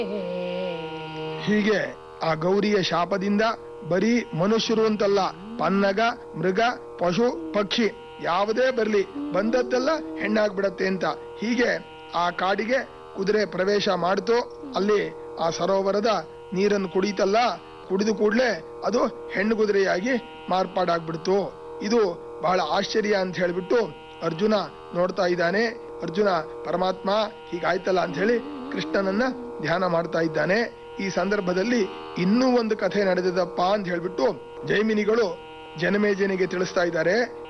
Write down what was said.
ಹೀಗೆ ಆ ಗೌರಿಯ ಶಾಪದಿಂದ ಬರೀ ಮನುಷ್ಯರು ಅಂತಲ್ಲ ಪನ್ನಗ ಮೃಗ ಪಶು ಪಕ್ಷಿ ಯಾವುದೇ ಬರ್ಲಿ ಬಂದದ್ದೆಲ್ಲ ಹೆಣ್ಣಾಗ್ಬಿಡತ್ತೆ ಅಂತ ಹೀಗೆ ಆ ಕಾಡಿಗೆ ಕುದುರೆ ಪ್ರವೇಶ ಮಾಡ್ತು ಅಲ್ಲಿ ಆ ಸರೋವರದ ನೀರನ್ನು ಕುಡಿತಲ್ಲ ಕುಡಿದು ಕೂಡ್ಲೆ ಅದು ಹೆಣ್ಣು ಕುದುರೆಯಾಗಿ ಮಾರ್ಪಾಡಾಗ್ಬಿಡ್ತು ಇದು ಬಹಳ ಆಶ್ಚರ್ಯ ಅಂತ ಹೇಳ್ಬಿಟ್ಟು ಅರ್ಜುನ ನೋಡ್ತಾ ಇದ್ದಾನೆ ಅರ್ಜುನ ಪರಮಾತ್ಮ ಹೀಗಾಯ್ತಲ್ಲ ಅಂತ ಹೇಳಿ ಕೃಷ್ಣನನ್ನ ಧ್ಯಾನ ಮಾಡ್ತಾ ಇದ್ದಾನೆ ಈ ಸಂದರ್ಭದಲ್ಲಿ ಇನ್ನೂ ಒಂದು ಕಥೆ ನಡೆದದಪ್ಪ ಅಂತ ಹೇಳ್ಬಿಟ್ಟು ಜೈಮಿನಿಗಳು ಜನಮೇಜನಿಗೆ ತಿಳಿಸ್ತಾ ಇದ್ದಾರೆ